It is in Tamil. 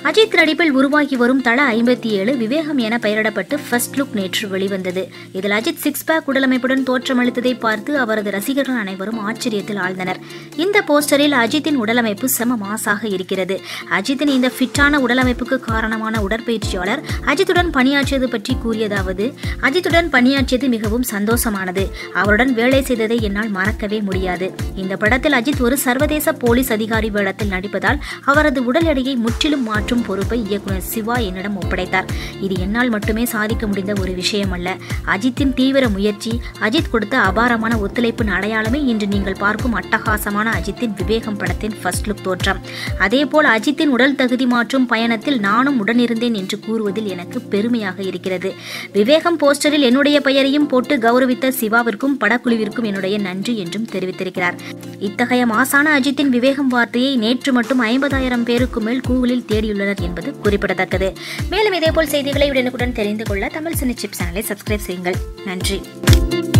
அஜித் நடிப்பில் உருவாகி வரும் தள ஐம்பத்தி ஏழு விவேகம் என பெயரிடப்பட்டு ஃபர்ஸ்ட் லுக் நேற்று வெளிவந்தது இதில் அஜித் சிக்ஸ் பேக் உடலமைப்புடன் தோற்றமளித்ததை பார்த்து அவரது ரசிகர்கள் அனைவரும் ஆச்சரியத்தில் ஆழ்ந்தனர் இந்த போஸ்டரில் அஜித்தின் உடலமைப்பு செம மாசாக இருக்கிறது அஜித்தின் இந்த ஃபிட்டான உடலமைப்புக்கு காரணமான உடற்பயிற்சியாளர் அஜித்துடன் பணியாற்றியது பற்றி கூறியதாவது அஜித்துடன் பணியாற்றியது மிகவும் சந்தோஷமானது அவருடன் வேலை செய்ததை என்னால் மறக்கவே முடியாது இந்த படத்தில் அஜித் ஒரு சர்வதேச போலீஸ் அதிகாரி வேடத்தில் நடிப்பதால் அவரது உடல் எடையை முற்றிலும் மாற்றும் பொறுப்பை இயக்குனர் சிவா என்னிடம் ஒப்படைத்தார் இது என்னால் மட்டுமே சாதிக்க முடிந்த ஒரு விஷயம் அல்ல அஜித்தின் தீவிர முயற்சி அஜித் கொடுத்த அபாரமான ஒத்துழைப்பின் அடையாளமே இன்று நீங்கள் பார்க்கும் அட்டகாசமான அஜித்தின் விவேகம் படத்தின் ஃபர்ஸ்ட் லுக் தோற்றம் அதேபோல் அஜித்தின் உடல் தகுதி மாற்றும் பயணத்தில் நானும் உடனிருந்தேன் என்று கூறுவதில் எனக்கு பெருமையாக இருக்கிறது விவேகம் போஸ்டரில் என்னுடைய பெயரையும் போட்டு கௌரவித்த சிவாவிற்கும் படக்குழுவிற்கும் என்னுடைய நன்றி என்றும் தெரிவித்திருக்கிறார் இத்தகைய மாசான அஜித்தின் விவேகம் வார்த்தையை நேற்று மட்டும் ஐம்பதாயிரம் பேருக்கு மேல் கூகுளில் தேடியுள்ளனர் என்பது குறிப்பிடத்தக்கது மேலும் இதேபோல் செய்திகளை உடனுக்குடன் தெரிந்து கொள்ள தமிழ் சினி சிப் சேனலை சப்ஸ்கிரைப் செய்யுங்கள் நன்றி